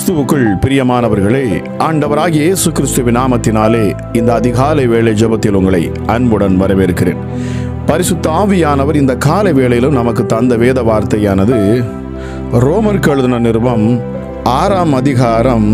கிறிஸ்துவுக்குள் பிரியமானவர்களே ஆண்டவராகிய இயேசு கிறிஸ்துவின் நாமத்தினாலே இந்த அதிகாலை வேளை ஜெபத்தில் உங்களை அன்புடன் வரவேற்கிறேன் பரிசுத்த ஆவியானவர் இந்த காலை வேளையிலும் நமக்கு தந்த வேத வார்த்தையானது ரோமருக்கு எழுதின நிருபம் ஆறாம் அதிகாரம்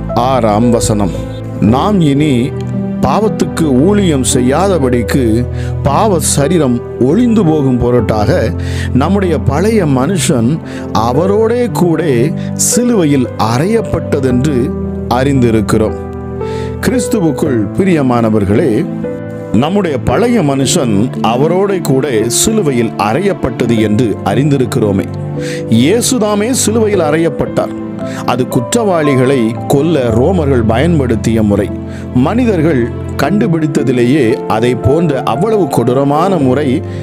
ஆறாம் வசனம் நாம் இனி பாவத்துக்கு ஊழியம் செய்யாதபடிக்கு பாவ சரீரம் ஒளிந்து போகும் பொருட்டாக நம்முடைய பழைய மனுஷன் அவரோடே கூட சிலுவையில் அறையப்பட்டதென்று அறிந்திருக்கிறோம் கிறிஸ்துவுக்குள் பிரியமானவர்களே நம்முடைய பழைய மனுஷன் அவரோட கூட சிலுவையில் அறையப்பட்டது என்று அறிந்திருக்கிறோமே இயேசுதாமே சிலுவையில் அறையப்பட்டார் அது குற்றவாளிகளை கொல்ல ரோமர்கள் பயன்படுத்திய முறை மனிதர்கள் கண்டுபிடித்ததிலேயே அதை போன்ற அவ்வளவு கொடூரமான முறை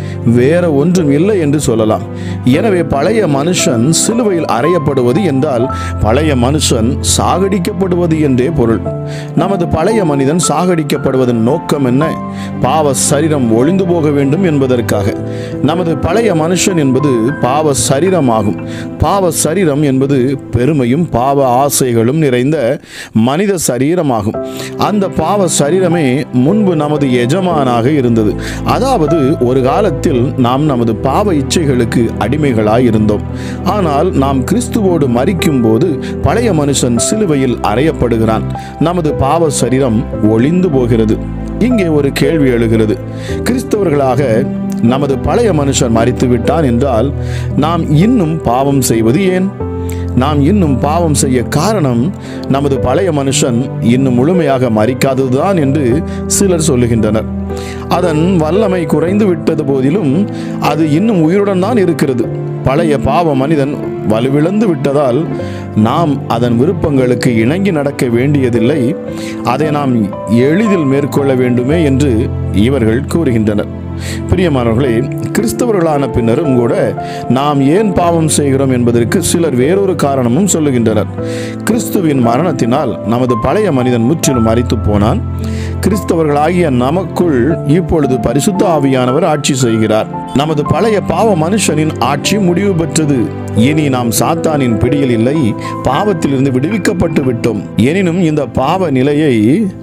வேற ஒன்றும் இல்லை என்று சொல்லலாம் எனவே பழைய மனுஷன் சிலுவையில் அறையப்படுவது என்றால் பழைய மனுஷன் சாகடிக்கப்படுவது என்றே பொருள் நமது பழைய மனிதன் சாகடிக்கப்படுவதன் நோக்கம் என்ன பாவ சரீரம் ஒளிந்து போக வேண்டும் என்பதற்காக நமது பழைய மனுஷன் என்பது பாவ சரீரமாகும் பாவ சரீரம் என்பது பெருமையும் பாவ ஆசைகளும் நிறைந்த மனித சரீரமாகும் அந்த பாவ சரீரமே முன்பு நமது எஜமானாக இருந்தது அதாவது ஒரு காலத்தில் நாம் நமது பாவ இச்சைகளுக்கு அடிமைகளாய் இருந்தோம் ஆனால் நாம் கிறிஸ்துவோடு மறிக்கும் போது பழைய மனுஷன் சிலுவையில் அறையப்படுகிறான் நமது பாவ சரீரம் ஒளிந்து போகிறது இங்கே ஒரு கேள்வி எழுகிறது கிறிஸ்தவர்களாக நமது பழைய மனுஷன் மறித்து விட்டான் என்றால் நாம் இன்னும் பாவம் செய்வது ஏன் நாம் இன்னும் பாவம் செய்ய காரணம் நமது பழைய மனுஷன் இன்னும் முழுமையாக மறிக்காததுதான் என்று சிலர் சொல்லுகின்றனர் அதன் வல்லமை குறைந்து விட்டது போதிலும் அது இன்னும் உயிருடன் தான் இருக்கிறது பழைய பாவ மனிதன் வலுவிழந்து விட்டதால் நாம் அதன் விருப்பங்களுக்கு இணங்கி நடக்க வேண்டியதில்லை அதை நாம் எளிதில் மேற்கொள்ள வேண்டுமே என்று இவர்கள் கூறுகின்றனர் பிரியமானவர்களே கிறிஸ்தவர்களான பின்னரும் கூட நாம் ஏன் பாவம் செய்கிறோம் என்பதற்கு சிலர் வேறொரு காரணமும் சொல்லுகின்றனர் கிறிஸ்துவின் மரணத்தினால் நமது பழைய மனிதன் முற்றிலும் மறித்து போனான் கிறிஸ்தவர்களாகிய நமக்குள் இப்பொழுது பரிசுத்த ஆவியானவர் ஆட்சி செய்கிறார் நமது பழைய பாவ மனுஷனின் ஆட்சி முடிவு பெற்றது இனி நாம் சாத்தானின் பிடியில் இல்லை பாவத்திலிருந்து விடுவிக்கப்பட்டு விட்டோம் எனினும் இந்த பாவ நிலையை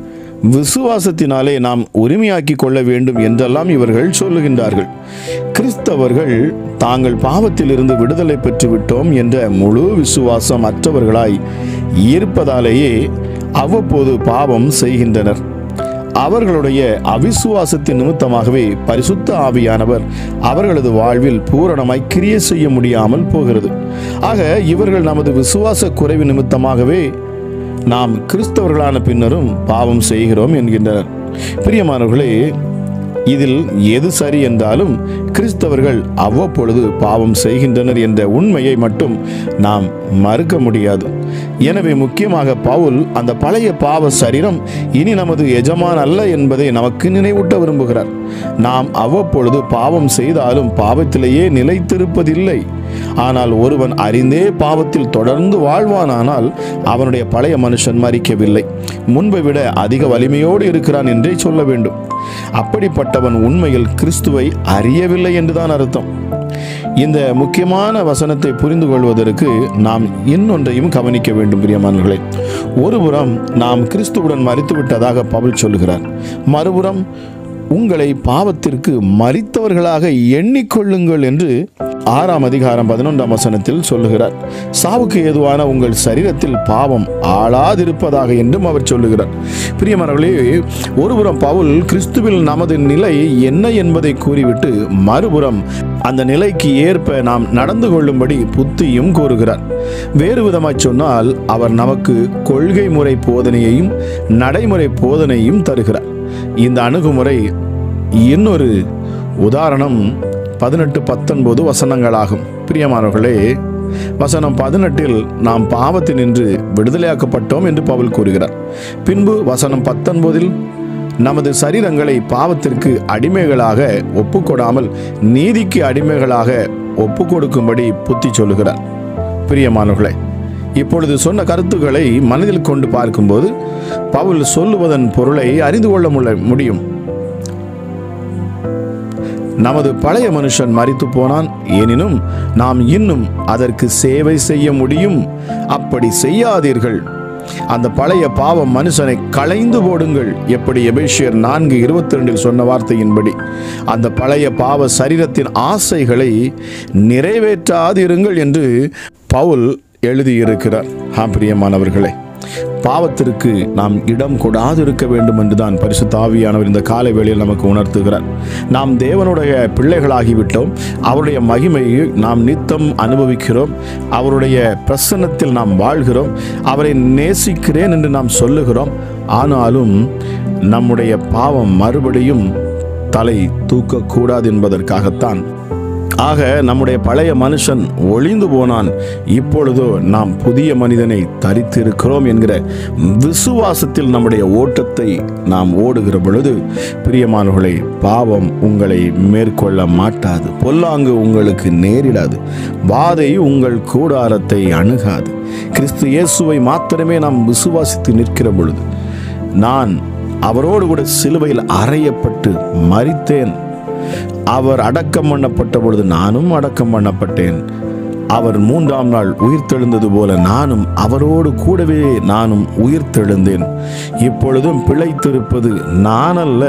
விசுவாசத்தினாலே நாம் உரிமையாக்கி கொள்ள வேண்டும் என்றெல்லாம் இவர்கள் சொல்லுகின்றார்கள் கிறிஸ்தவர்கள் தாங்கள் பாவத்திலிருந்து விடுதலை பெற்று விட்டோம் என்ற முழு விசுவாசம் அற்றவர்களாய் இருப்பதாலேயே அவ்வப்போது பாவம் செய்கின்றனர் அவர்களுடைய அவிசுவாசத்தின் நிமித்தமாகவே பரிசுத்த ஆவியானவர் அவர்களது வாழ்வில் பூரணமாய் கிரியை செய்ய முடியாமல் போகிறது ஆக இவர்கள் நமது விசுவாச குறைவு நிமித்தமாகவே நாம் கிறிஸ்தவர்களான பின்னரும் பாவம் செய்கிறோம் என்கின்றனர் பிரியமானவர்களே இதில் எது சரி என்றாலும் கிறிஸ்தவர்கள் அவ்வப்பொழுது பாவம் செய்கின்றனர் என்ற உண்மையை மட்டும் நாம் மறுக்க முடியாது எனவே முக்கியமாக பவுல் அந்த பழைய பாவ சரீரம் இனி நமது எஜமான் அல்ல என்பதை நமக்கு நினைவூட்ட விரும்புகிறார் நாம் அவ்வப்பொழுது பாவம் செய்தாலும் பாவத்திலேயே நிலைத்திருப்பதில்லை ஆனால் ஒருவன் அறிந்தே பாவத்தில் தொடர்ந்து வாழ்வானானால் அவனுடைய பழைய மனுஷன் மறிக்கவில்லை முன்பை விட அதிக வலிமையோடு இருக்கிறான் என்றே சொல்ல வேண்டும் அப்படிப்பட்டவன் உண்மையில் கிறிஸ்துவை அறியவில்லை என்றுதான் அர்த்தம் இந்த முக்கியமான வசனத்தை புரிந்து கொள்வதற்கு நாம் இன்னொன்றையும் கவனிக்க வேண்டும் பிரியமானவர்களே ஒருபுறம் நாம் கிறிஸ்துவுடன் மறித்து விட்டதாக பவுல் சொல்லுகிறார் மறுபுறம் உங்களை பாவத்திற்கு மறித்தவர்களாக எண்ணிக்கொள்ளுங்கள் என்று ஆறாம் அதிகாரம் பதினொன்றாம் வசனத்தில் சொல்லுகிறார் சாவுக்கு ஏதுவான உங்கள் சரீரத்தில் பாவம் ஆளாதிருப்பதாக என்றும் அவர் சொல்லுகிறார் பிரியமானவர்களே ஒருபுறம் பவுல் கிறிஸ்துவில் நமது நிலை என்ன என்பதை கூறிவிட்டு மறுபுறம் அந்த நிலைக்கு ஏற்ப நாம் நடந்து கொள்ளும்படி புத்தியும் கூறுகிறார் வேறு விதமாய் சொன்னால் அவர் நமக்கு கொள்கை முறை போதனையையும் நடைமுறை போதனையும் தருகிறார் இந்த அணுகுமுறை இன்னொரு உதாரணம் பதினெட்டு பத்தொன்பது வசனங்களாகும் பிரியமானவர்களே வசனம் பதினெட்டில் நாம் பாவத்தினின்று விடுதலையாக்கப்பட்டோம் என்று பவுல் கூறுகிறார் பின்பு வசனம் பத்தொன்பதில் நமது சரீரங்களை பாவத்திற்கு அடிமைகளாக ஒப்புக்கொடாமல் நீதிக்கு அடிமைகளாக ஒப்புக்கொடுக்கும்படி புத்தி சொல்லுகிறார் பிரியமானவர்களே இப்பொழுது சொன்ன கருத்துக்களை மனதில் கொண்டு பார்க்கும்போது பவுல் சொல்லுவதன் பொருளை அறிந்து கொள்ள முள்ள- முடியும் நமது பழைய மனுஷன் மரித்து போனான் எனினும் நாம் இன்னும் அதற்கு சேவை செய்ய முடியும் அப்படி செய்யாதீர்கள் அந்த பழைய பாவம் மனுஷனை களைந்து போடுங்கள் எப்படி எபேசியர் நான்கு இருபத்தி ரெண்டில் சொன்ன வார்த்தையின்படி அந்த பழைய பாவ சரீரத்தின் ஆசைகளை நிறைவேற்றாதிருங்கள் என்று பவுல் எழுதியிருக்கிறார் ஆம் பிரியமானவர்களே பாவத்திற்கு நாம் இடம் கொடாது இருக்க வேண்டும் என்றுதான் பரிசுத்த ஆவியானவர் இந்த காலை வேளையில் நமக்கு உணர்த்துகிறார் நாம் தேவனுடைய பிள்ளைகளாகிவிட்டோம் அவருடைய மகிமையை நாம் நித்தம் அனுபவிக்கிறோம் அவருடைய பிரசன்னத்தில் நாம் வாழ்கிறோம் அவரை நேசிக்கிறேன் என்று நாம் சொல்லுகிறோம் ஆனாலும் நம்முடைய பாவம் மறுபடியும் தலை தூக்கக்கூடாது என்பதற்காகத்தான் ஆக நம்முடைய பழைய மனுஷன் ஒளிந்து போனான் இப்பொழுதோ நாம் புதிய மனிதனை தரித்திருக்கிறோம் என்கிற விசுவாசத்தில் நம்முடைய ஓட்டத்தை நாம் ஓடுகிற பொழுது பிரியமானவர்களே பாவம் உங்களை மேற்கொள்ள மாட்டாது பொல்லாங்கு உங்களுக்கு நேரிடாது வாதை உங்கள் கூடாரத்தை அணுகாது கிறிஸ்து இயேசுவை மாத்திரமே நாம் விசுவாசித்து நிற்கிற பொழுது நான் அவரோடு கூட சிலுவையில் அறையப்பட்டு மரித்தேன் அவர் அடக்கம் பண்ணப்பட்ட பொழுது நானும் அடக்கம் பண்ணப்பட்டேன் அவர் மூன்றாம் நாள் உயிர்த்தெழுந்தது போல நானும் அவரோடு கூடவே நானும் உயிர்த்தெழுந்தேன் இப்பொழுதும் பிழைத்திருப்பது நானல்ல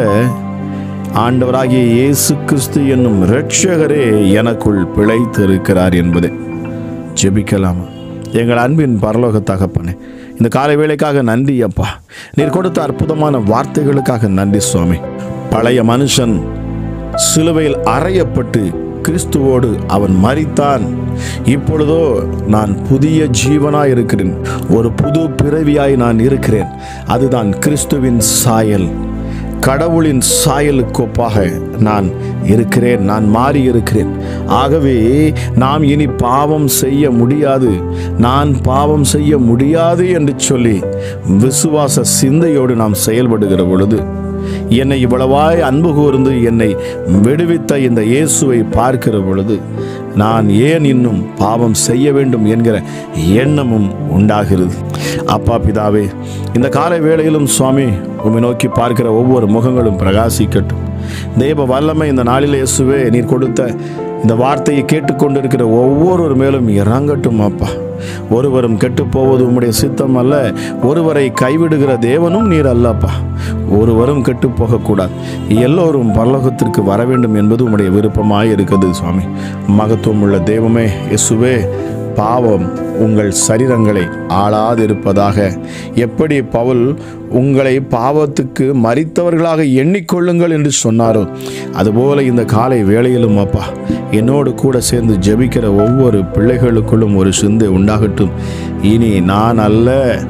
ஆண்டவராகிய இயேசு கிறிஸ்து என்னும் இரட்சகரே எனக்குள் பிழைத்திருக்கிறார் என்பதே ஜெபிக்கலாமா எங்கள் அன்பின் பரலோக தகப்பனே இந்த காலை வேளைக்காக நன்றி அப்பா நீர் கொடுத்த அற்புதமான வார்த்தைகளுக்காக நன்றி சுவாமி பழைய மனுஷன் சிலுவையில் அறையப்பட்டு கிறிஸ்துவோடு அவன் மரித்தான் இப்பொழுதோ நான் புதிய ஜீவனாய் இருக்கிறேன் ஒரு புது பிறவியாய் நான் இருக்கிறேன் அதுதான் கிறிஸ்துவின் சாயல் கடவுளின் சாயலுக்கு ஒப்பாக நான் இருக்கிறேன் நான் மாறி இருக்கிறேன் ஆகவே நாம் இனி பாவம் செய்ய முடியாது நான் பாவம் செய்ய முடியாது என்று சொல்லி விசுவாச சிந்தையோடு நாம் செயல்படுகிற பொழுது என்னை இவ்வளவாய் அன்பு கூர்ந்து என்னை விடுவித்த இந்த இயேசுவை பார்க்கிற பொழுது நான் ஏன் இன்னும் பாவம் செய்ய வேண்டும் என்கிற எண்ணமும் உண்டாகிறது அப்பா பிதாவே இந்த காலை வேளையிலும் சுவாமி உம்மை நோக்கி பார்க்கிற ஒவ்வொரு முகங்களும் பிரகாசிக்கட்டும் தெய்வ வல்லமை இந்த நாளில் இயேசுவே நீர் கொடுத்த இந்த வார்த்தையை கேட்டுக்கொண்டிருக்கிற ஒவ்வொருவர் மேலும் இறங்கட்டும் அப்பா ஒருவரும் கெட்டு போவது உம்முடைய சித்தம் அல்ல ஒருவரை கைவிடுகிற தேவனும் நீர் அல்லப்பா ஒருவரும் கெட்டு போகக்கூடாது எல்லோரும் பரலோகத்திற்கு வர வேண்டும் என்பது உம்முடைய விருப்பமாய் இருக்குது சுவாமி மகத்துவம் உள்ள தெய்வமே இயேசுவே பாவம் உங்கள் சரீரங்களை ஆளாதிருப்பதாக எப்படி பவுல் உங்களை பாவத்துக்கு மறித்தவர்களாக எண்ணிக்கொள்ளுங்கள் என்று சொன்னாரோ அதுபோல இந்த காலை வேளையிலும் அப்பா என்னோடு கூட சேர்ந்து ஜெபிக்கிற ஒவ்வொரு பிள்ளைகளுக்குள்ளும் ஒரு சிந்தை உண்டாகட்டும் இனி நான் அல்ல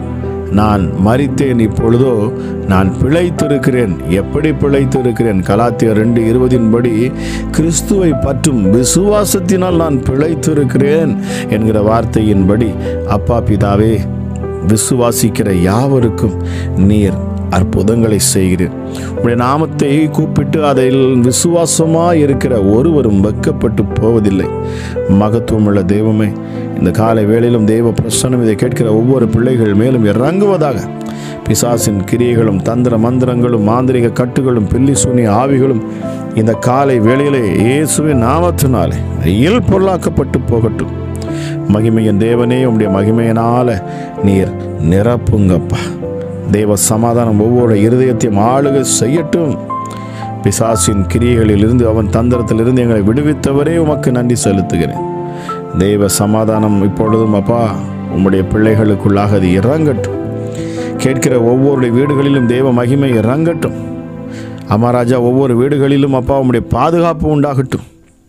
நான் மரித்தேன் இப்பொழுதோ நான் பிழைத்திருக்கிறேன் எப்படி பிழைத்திருக்கிறேன் கலாத்தியர் ரெண்டு இருபதின்படி கிறிஸ்துவை பற்றும் விசுவாசத்தினால் நான் பிழைத்திருக்கிறேன் என்கிற வார்த்தையின்படி அப்பா பிதாவே விசுவாசிக்கிற யாவருக்கும் நீர் அற்புதங்களை செய்கிறேன் உடைய நாமத்தை கூப்பிட்டு அதில் விசுவாசமாக இருக்கிற ஒருவரும் வெக்கப்பட்டு போவதில்லை மகத்துவமுள்ள தெய்வமே இந்த காலை வேளையிலும் தெய்வ பிரசனம் இதை கேட்கிற ஒவ்வொரு பிள்ளைகள் மேலும் இறங்குவதாக பிசாசின் கிரியைகளும் தந்திர மந்திரங்களும் மாந்திரிக கட்டுகளும் பில்லி சூனிய ஆவிகளும் இந்த காலை வேளையிலே இயேசுவின் நாமத்தினாலே இயல் பொருளாக்கப்பட்டு போகட்டும் மகிமையின் தேவனே உம்முடைய மகிமையினால நீர் நிரப்புங்கப்பா தேவ சமாதானம் ஒவ்வொரு இருதயத்தையும் ஆளுகை செய்யட்டும் பிசாசின் கிரியைகளிலிருந்து அவன் தந்திரத்திலிருந்து எங்களை விடுவித்தவரே உமக்கு நன்றி செலுத்துகிறேன் தெய்வ சமாதானம் இப்பொழுதும் அப்பா உம்முடைய பிள்ளைகளுக்குள்ளாக அது இறங்கட்டும் கேட்கிற ஒவ்வொரு வீடுகளிலும் தெய்வ மகிமை இறங்கட்டும் அமராஜா ஒவ்வொரு வீடுகளிலும் அப்பா உம்முடைய பாதுகாப்பு உண்டாகட்டும்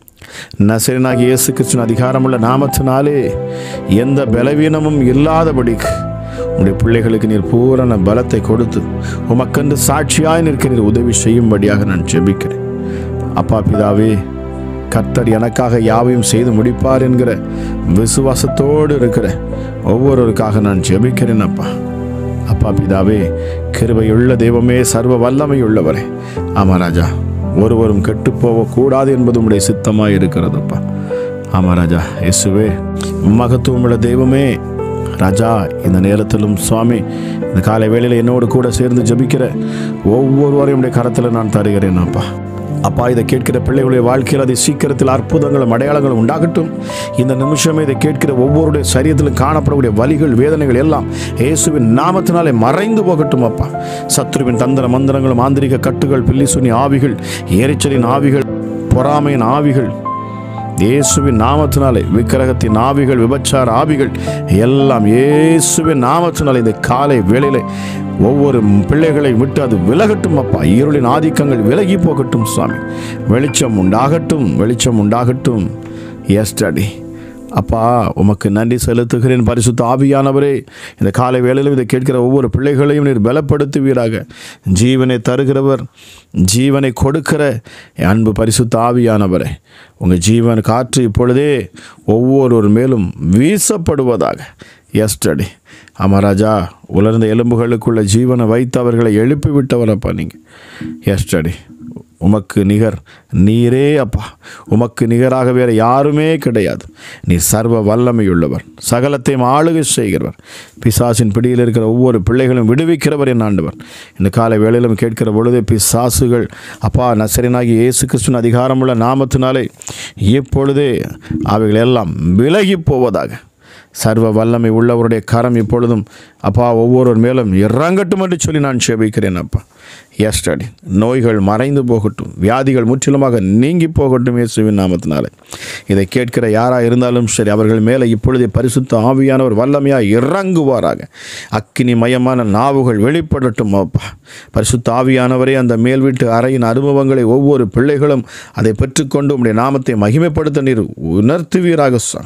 நசரனாகி இயேசு கிறிஸ்துவின் அதிகாரமுள்ள நாமத்தினாலே எந்த பலவீனமும் இல்லாதபடிக்கு உடைய பிள்ளைகளுக்கு நீர் பூரண பலத்தை கொடுத்து உமக்கென்று சாட்சியாய் நிற்க நீர் உதவி செய்யும்படியாக நான் ஜெபிக்கிறேன் அப்பா பிதாவே கர்த்தர் எனக்காக யாவையும் செய்து முடிப்பார் என்கிற விசுவாசத்தோடு இருக்கிற ஒவ்வொருவருக்காக நான் ஜெபிக்கிறேன் அப்பா அப்பா பிதாவே கிருபையுள்ள தெய்வமே சர்வ வல்லமை உள்ளவரே ஆமா ராஜா ஒருவரும் கெட்டு போகக்கூடாது என்பது உம்முடைய சித்தமாக இருக்கிறதப்பா ஆமா ராஜா இயேசுவே மகத்துவமுள்ள தெய்வமே ராஜா இந்த நேரத்திலும் சுவாமி இந்த காலை வேளையில் என்னோடு கூட சேர்ந்து ஜெபிக்கிற ஒவ்வொருவரையும் உடைய கரத்தில் நான் தருகிறேன் அப்பா அப்பா இதை கேட்கிற பிள்ளைகளுடைய வாழ்க்கையில் அதை சீக்கிரத்தில் அற்புதங்களும் அடையாளங்களும் உண்டாகட்டும் இந்த நிமிஷமே இதை கேட்கிற ஒவ்வொருடைய சரீரத்திலும் காணப்படக்கூடிய வலிகள் வேதனைகள் எல்லாம் இயேசுவின் நாமத்தினாலே மறைந்து போகட்டும் அப்பா சத்ருவின் தந்திர மந்திரங்களும் ஆந்திரிக கட்டுகள் பில்லிசுனி ஆவிகள் எரிச்சலின் ஆவிகள் பொறாமையின் ஆவிகள் இயேசுவின் நாமத்தினாலே விக்கிரகத்தின் ஆவிகள் விபச்சார ஆவிகள் எல்லாம் இயேசுவின் நாமத்தினாலே இந்த காலை வேளையிலே ஒவ்வொரு பிள்ளைகளை விட்டு அது விலகட்டும் அப்பா இருளின் ஆதிக்கங்கள் விலகி போகட்டும் சுவாமி வெளிச்சம் உண்டாகட்டும் வெளிச்சம் உண்டாகட்டும் எஸ்டடி அப்பா உமக்கு நன்றி செலுத்துகிறேன் பரிசுத்த ஆவியானவரே இந்த காலை வேளையிலும் இதை கேட்கிற ஒவ்வொரு பிள்ளைகளையும் நீர் பலப்படுத்துவீராக ஜீவனை தருகிறவர் ஜீவனை கொடுக்கிற என் அன்பு பரிசுத்த ஆவியானவரே உங்கள் ஜீவன் காற்று இப்பொழுதே ஒவ்வொருவர் மேலும் வீசப்படுவதாக எஸ்டடி அமராஜா உலர்ந்த எலும்புகளுக்குள்ள ஜீவனை வைத்து அவர்களை எழுப்பி விட்டவரப்பா நீங்கள் எஸ்டடி உமக்கு நிகர் நீரே அப்பா உமக்கு நிகராக வேறு யாருமே கிடையாது நீ சர்வ வல்லமையுள்ளவர் சகலத்தையும் ஆளுகை செய்கிறவர் பிசாசின் பிடியில் இருக்கிற ஒவ்வொரு பிள்ளைகளும் விடுவிக்கிறவர் என் ஆண்டவர் இந்த காலை வேளையிலும் கேட்கிற பொழுது பிசாசுகள் அப்பா நசரனாகி இயேசு கிறிஸ்துவின் அதிகாரமுள்ள நாமத்தினாலே இப்பொழுதே அவைகள் எல்லாம் விலகி போவதாக சர்வ வல்லமை உள்ளவருடைய கரம் இப்பொழுதும் அப்பா ஒவ்வொருவர் மேலும் இறங்கட்டும் என்று சொல்லி நான் செபிக்கிறேன் அப்பா எஸ்டடி நோய்கள் மறைந்து போகட்டும் வியாதிகள் முற்றிலுமாக நீங்கி போகட்டும் இயேசுவின் நாமத்தினாலே இதை கேட்கிற யாராக இருந்தாலும் சரி அவர்கள் மேலே இப்பொழுதே பரிசுத்த ஆவியானவர் வல்லமையாக இறங்குவாராக அக்கினி மயமான நாவுகள் வெளிப்படட்டும் அப்பா பரிசுத்த ஆவியானவரே அந்த மேல் வீட்டு அறையின் அனுபவங்களை ஒவ்வொரு பிள்ளைகளும் அதை பெற்றுக்கொண்டு உம்முடைய நாமத்தை மகிமைப்படுத்த நீர் உணர்த்துவீராக சுவாமி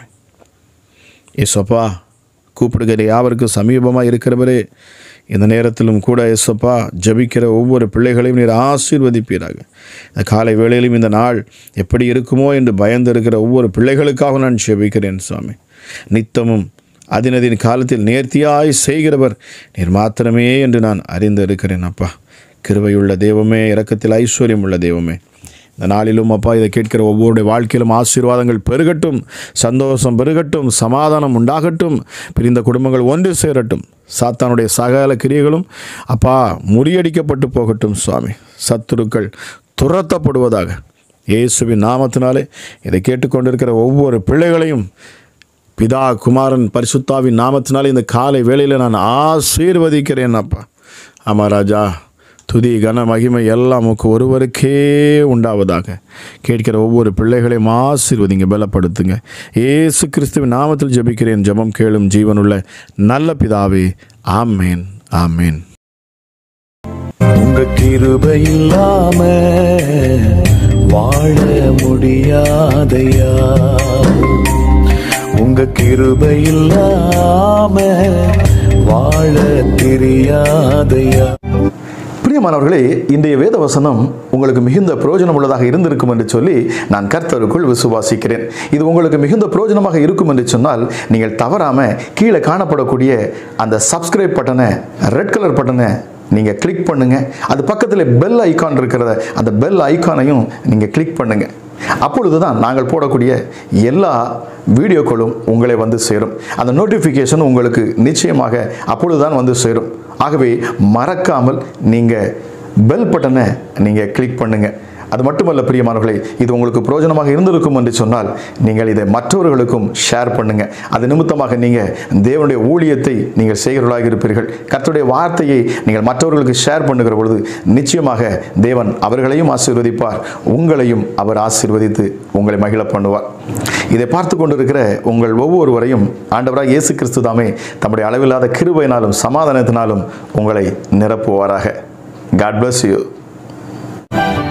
ஏசப்பா கூப்பிடுகிற யாவருக்கும் சமீபமாக இருக்கிறவரே இந்த நேரத்திலும் கூட ஏசப்பா ஜபிக்கிற ஒவ்வொரு பிள்ளைகளையும் நீர் ஆசீர்வதிப்பீராக இந்த காலை வேளையிலும் இந்த நாள் எப்படி இருக்குமோ என்று பயந்து இருக்கிற ஒவ்வொரு பிள்ளைகளுக்காக நான் ஜெபிக்கிறேன் சுவாமி நித்தமும் அதினதின் காலத்தில் நேர்த்தியாய் செய்கிறவர் நீர் மாத்திரமே என்று நான் அறிந்து இருக்கிறேன் அப்பா கிருபையுள்ள தெய்வமே இரக்கத்தில் ஐஸ்வர்யம் உள்ள தெய்வமே இந்த நாளிலும் அப்பா இதை கேட்கிற ஒவ்வொருடைய வாழ்க்கையிலும் ஆசீர்வாதங்கள் பெருகட்டும் சந்தோஷம் பெருகட்டும் சமாதானம் உண்டாகட்டும் பிரிந்த குடும்பங்கள் ஒன்று சேரட்டும் சாத்தானுடைய சகல கிரியைகளும் அப்பா முறியடிக்கப்பட்டு போகட்டும் சுவாமி சத்துருக்கள் துரத்தப்படுவதாக இயேசுவின் நாமத்தினாலே இதை கேட்டுக்கொண்டிருக்கிற ஒவ்வொரு பிள்ளைகளையும் பிதா குமாரன் பரிசுத்தாவின் நாமத்தினாலே இந்த காலை வேளையில் நான் ஆசீர்வதிக்கிறேன் அப்பா ஆமாம் ராஜா துதி கன மகிமை எல்லாம் உமக்கு ஒருவருக்கே உண்டாவதாக கேட்கிற ஒவ்வொரு பிள்ளைகளையும் ஆசீர்வதிங்க பலப்படுத்துங்க ஏசு கிறிஸ்துவின் நாமத்தில் ஜெபிக்கிறேன் ஜெபம் கேளும் ஜீவனுள்ள நல்ல பிதாவே ஆமேன் ஆமேன் உங்க கிருபை இல்லாம வாழ முடியாதையா உங்க கிருபை இல்லாம வாழ தெரியாதையா பிரியமானவர்களே இன்றைய வேத வசனம் உங்களுக்கு மிகுந்த பிரயோஜனம் உள்ளதாக இருந்திருக்கும் என்று சொல்லி நான் கர்த்தருக்குள் விசுவாசிக்கிறேன் இது உங்களுக்கு மிகுந்த பிரயோஜனமாக இருக்கும் என்று சொன்னால் நீங்கள் தவறாமல் கீழே காணப்படக்கூடிய அந்த சப்ஸ்கிரைப் பட்டனை ரெட் கலர் பட்டனை நீங்கள் கிளிக் பண்ணுங்க அது பக்கத்தில் பெல் ஐகான் இருக்கிறத அந்த பெல் ஐகானையும் நீங்கள் கிளிக் பண்ணுங்க அப்பொழுது தான் நாங்கள் போடக்கூடிய எல்லா வீடியோக்களும் உங்களை வந்து சேரும் அந்த நோட்டிஃபிகேஷன் உங்களுக்கு நிச்சயமாக அப்பொழுது தான் வந்து சேரும் ஆகவே மறக்காமல் நீங்கள் பெல் பட்டனை நீங்கள் கிளிக் பண்ணுங்கள் அது மட்டுமல்ல பிரியமானவர்களே இது உங்களுக்கு பிரயோஜனமாக இருந்திருக்கும் என்று சொன்னால் நீங்கள் இதை மற்றவர்களுக்கும் ஷேர் பண்ணுங்க அது நிமித்தமாக நீங்கள் தேவனுடைய ஊழியத்தை நீங்கள் செய்கிறவர்களாக இருப்பீர்கள் கர்த்தருடைய வார்த்தையை நீங்கள் மற்றவர்களுக்கு ஷேர் பண்ணுகிற பொழுது நிச்சயமாக தேவன் அவர்களையும் ஆசீர்வதிப்பார் உங்களையும் அவர் ஆசீர்வதித்து உங்களை மகிழ பண்ணுவார் இதை பார்த்து கொண்டிருக்கிற உங்கள் ஒவ்வொருவரையும் ஆண்டவராக இயேசு கிறிஸ்து தாமே தம்முடைய அளவில்லாத கிருபையினாலும் சமாதானத்தினாலும் உங்களை நிரப்புவாராக காட் bless you